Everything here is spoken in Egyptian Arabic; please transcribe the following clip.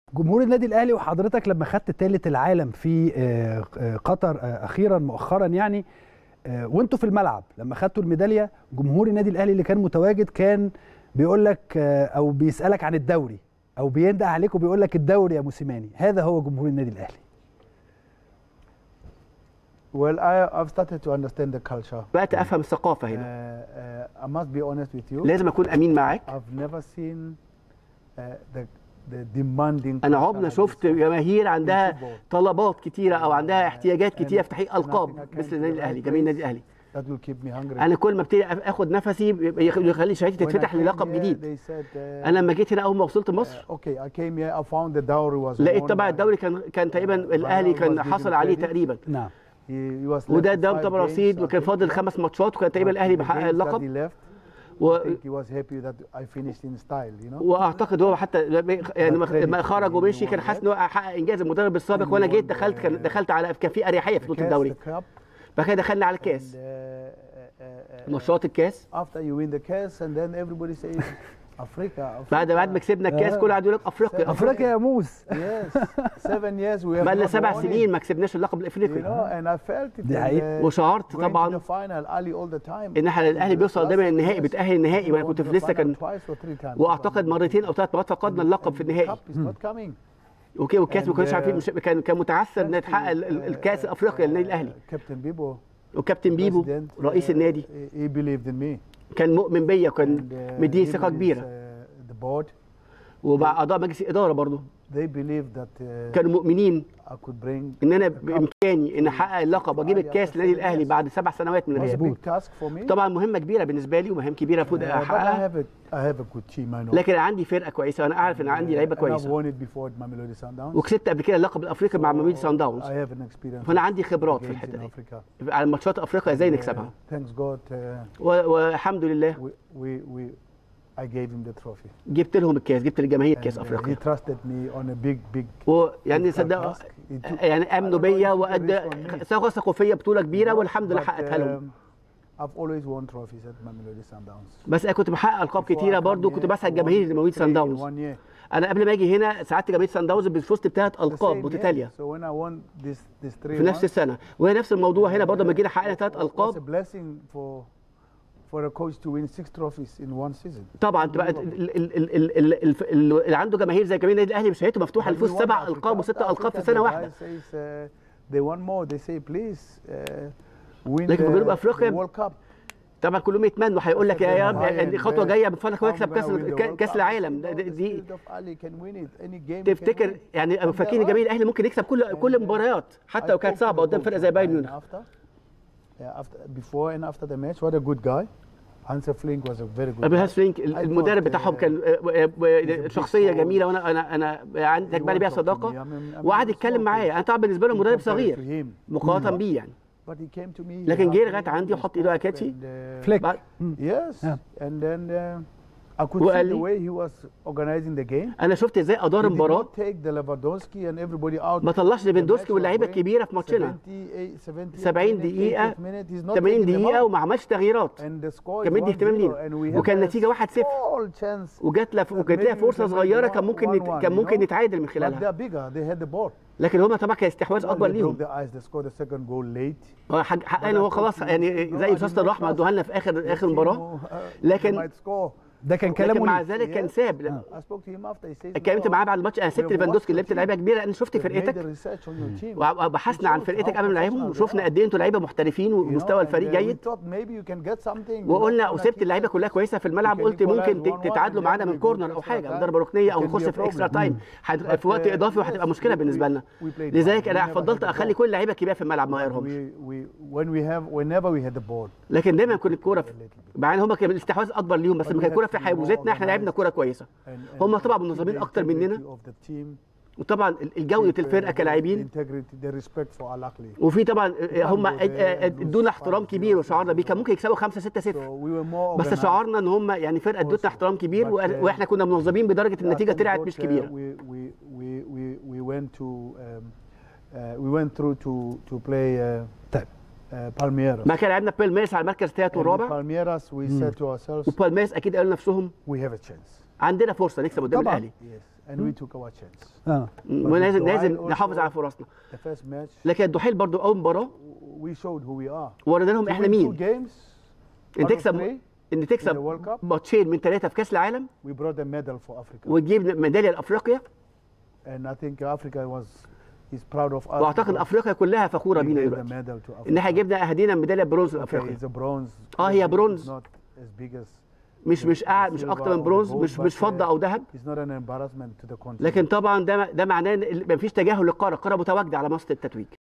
جمهور النادي الاهلي وحضرتك لما خدت ثالث العالم في آه، آه، قطر آه، اخيرا مؤخرا يعني آه، وانتوا في الملعب لما خدتوا الميداليه جمهور النادي الاهلي اللي كان متواجد كان بيقول لك آه، او بيسالك عن الدوري او بينده عليك وبيقول لك الدوري يا موسيماني هذا هو جمهور النادي الاهلي Well, I, I've started to understand the culture. بقت افهم الثقافه Uh, هنا uh, I must be honest with you. لازم اكون امين معاك I've never seen uh, the, the demanding. انا culture عمرنا like شفت this one. جماهير عندها football. طلبات كتيره او عندها احتياجات And- كتيره في تحقيق and I القاب think I came مثل to النادي the الاهلي right جميع النادي place. الاهلي That will keep me hungry. انا كل ما ابتدي اخد نفسي يخلي شهادتي When I تتفتح came للقب here, جديد they said, uh, انا لما جيت هنا اول ما وصلت مصر uh, okay, I came here. I found the dowry was. لقيت won طبعا by- الدوري كان كان تقريبا الاهلي كان حصل عليه تقريبا نعم He, he was left وده with قدام five طبعا games, رصيد I وكان think, فاضل yeah. خمس ماتشات وكان تقريبا But الاهلي the بيحقق games that اللقب he left, و... I think he was happy that I finished in style, you know. واعتقد هو حتى يعني But ما- ما credit خرج to ومشي him كان on حاسس that. ان هو حقق انجاز المدرب السابق And وانا he جيت won دخلت the- كان دخلت على كان في اريحيه في The بطوله Cass, الدوري the cup, بعد كده دخلنا على and, الكاس uh, uh, uh, uh, ماتشات الكاس after you win the case and then everybody says Africa, بعد بعد ما Africa. كسبنا الكاس كل قاعد يقول لك افريقيا افريقيا يا موس Yes, seven years we have بقى لنا not سبع won it, سنين ما كسبناش اللقب You الافريقي know, and I felt it. دي and, حقيقة. uh, وشعرت going to طبعا the final early all the time. ان احنا الاهلي بيوصل دايما النهائي Yes. بيتاهل النهائي وانا We كنت won في the لسه final كان twice or three times. واعتقد مرتين او ثلاث مرات فقدنا اللقب في And the النهائي cup is not coming. اوكي والكاس ما And, كناش uh, عارفين مش كان كان متعثر ان يتحقق ال- ال- الكاس افريقيا للنادي الاهلي كابتن بيبو وكابتن بيبو president, رئيس uh, النادي he believed in me. كان مؤمن بيا وكان And, uh, مديني him ثقه and his, كبيره uh, the board, ومع اعضاء مجلس الاداره برضه they believed that uh, كانوا مؤمنين I could bring ان انا بامكاني ان احقق اللقب واجيب الكاس للنادي الاهلي بعد سبع سنوات من was a الغياب big task for me. طبعا مهمه كبيره بالنسبه لي ومهام كبيره المفروض Uh, but I احققها have a, I have a good team, I know. لكن عندي فرقه كويسه وانا عارف ان عندي لعيبه And I've كويسه won it before at Mamelodi Sundowns. وكسبت قبل كده اللقب الافريقي مع ماميدي سان I داونز have an experience. فانا of عندي خبرات في games الحته in دي Africa. على ماتشات افريقيا ازاي نكسبها Uh, thanks God, uh, و- والحمد لله we, we, we, I gave him the trophy. جبت لهم الكاس جبت للجماهير And, كاس uh, he افريقيا trusted me on a big, big. ويعني big صدقوا task. He took- يعني امنوا I don't know بيا if he took a وقد risk on me. ثقوا فيا بطوله كبيره والحمد لله But, حققتها لهم um, I've always won trophies at Mamelodi Sundowns. بس انا كنت بحقق القاب Before كتيره I come برضو here, كنت I بسعد won جماهير مواويل three سان in داونز one year. انا قبل ما اجي هنا سعدت جماهير سان داونز فزت بثلاث The القاب same year. متتاليه So when I won this, this three في نفس ones, السنه وهي نفس الموضوع هنا برضه لما جينا حققنا ثلاث it was a القاب blessing for for a coach to win six trophies in one season. طبعا تبقى ال- ال- ال- ال- ال- الف- ال- اللي عنده جماهير زي جماهير النادي الاهلي مشيته مفتوحه But لفوز we won سبع Africa. القاب وست After القاب في Africa, سنه the واحده guy says, uh, they want more. They say, please uh, win لكن في جنوب the, أفريقيا the World Cup. طبعا كلهم يتمنوا هيقول لك يا يا High دي and خطوه best. جايه بفضلك How واكسب I'm كاس gonna win the كا- World كاس Cup. العالم I said, ده- "No, the دي spirit of Ali can win it. Any game he can تفتكر win." يعني And فاكرين they جماهير are. الاهلي ممكن يكسب كل كل المباريات حتى لو I كانت spoke to صعبه the قدام coach فرقه زي بايرن and ميونخ after, yeah, after, before and after the match, what a good guy. Hansa Flink was a very good ابن guy. هاس فرينك I المدرب thought, بتاعهم uh, كان آه، آه، آه، big شخصيه coach. جميله وانا انا انا عندي he تجمعني بيها won't talk to me. صداقه I mean- I mean, وقعد he's يتكلم small معايا coach. انا طبعا بالنسبه له In مدرب comparison صغير to him. مقارنه بيه يعني But he came to me. لكن he جه hugged لغايه me, عندي we وحط ايده على spoke كتفي and, uh, فليك بعد- Yes. Yeah. And then uh, I could وقال see the لي- way he was organizing the game. انا شفت ازاي ادار He did المباراه not take the Lewandowski and everybody out. ما طلعش The ليفاندوسكي match was واللعيبه going الكبيره في ماتشنا 78 70 70 minute, دقيقة، 80 minute, he's not 80 taking them دقيقه out. وما عملش تغييرات And the score كان is مدي اهتمام 1-0 لينا. and we have وكان a النتيجة 1-0. small chance. وجات لها وكانت لها Maybe we فرصه can make صغيره one- كان ممكن one- نت- one, كان you ممكن know? نتعادل من But خلالها they're bigger. They had the ball. لكن هما طبعا كان استحواذ Well, اكبر they broke ليهم the ice. They scored the second goal late. هو حق حق ان هو خلاص يعني زي رصاصه الرحمه ادوها لنا في اخر اخر The team مباراه who, uh, لكن- might score. ده كان لكن كلامه مع ليه. ذلك كان Yes. ساب لا- I spoke to him after. He says, اتكلمت "No, معاه بعد الماتش انا سبت We have ليفاندوسكي watched لعبت the لعيبه كبيره انا شفت we've made فرقتك the research on your team. وبحثنا عن It shows فرقتك how قبل ما نلعبهم professional they وشفنا are. قد ايه انتوا لعيبه محترفين You know, ومستوى and, الفريق uh, we جيد thought maybe you can get something. وقلنا You know, وسبت Konaki اللعيبه said, كلها كويسه في الملعب can قلت equalize ممكن 1-1 ت- تتعادلوا and معانا then من we go كورنر to او extra حاجه time. ضربه ركنيه او It can نخش be a في اكسترا problem. تايم هتبقى في But, وقت uh, اضافي وهتبقى yes, مشكله we- بالنسبه لنا we played لذلك well. We انا never فضلت had the اخلي ball. كل اللعيبه الكبيره في الملعب ما اغيرهمش We, we, when we have, whenever we had the ball, لكن دايما كل الكوره في- مع ان هم كان الاستحواذ اكبر ليهم بس لما كانت الكوره في حيوزتنا احنا لعبنا كوره كويسه and, and هم طبعا keep منظمين the اكتر مننا integrity of the team, وطبعا الجوده keep, uh, الفرقه the كلاعبين integrity, the respect for Al-Aqli. وفي طبعا هم go there and ادونا lose احترام five كبير zero. وشعرنا بيه كان ممكن يكسبوا 5 6 So 0 we were more بس organized. شعرنا ان هم يعني فرقه ادتنا احترام كبير But, وأ- uh, واحنا كنا منظمين بدرجه النتيجه Thank طلعت God, مش uh, كبيره We, we, we, we, we went to um, uh, we went through to to play uh, طيب uh, Palmeiras. ما كان لعبنا بالميرس على المركز الثالث And with والرابع Palmeiras, we said to ourselves, وبالميرس اكيد قالوا لنفسهم we have a chance. عندنا فرصه نكسب قدام طبعاً. الاهلي Yes. and we took our chance. اه ولازم الدحيل لازم also- نحافظ على فرصنا The first match, لكن الدحيل برضو اول مباراه we showed who we are. ورينا لهم To احنا win two مين games, ان out of تكسب three, ان in the تكسب World Cup, ماتشين من ثلاثه في كاس العالم we brought a medal for Africa. وتجيب ميداليه لافريقيا And I think Africa was is proud of us. واعتقد because افريقيا كلها فخوره we بينا gave the دلوقتي medal to ان احنا Africa. جبنا اهدينا ميداليه برونز Okay, لافريقيا it's a bronze. آه، هي It's برونز. not as big as مش مش the قاعد مش silver اكتر من or the برونز gold, مش but, مش فضه uh, او ذهب It's not an embarrassment to the country. لكن طبعا ده ده معناه ان مفيش تجاهل للقاره القاره متواجده على منصه التتويج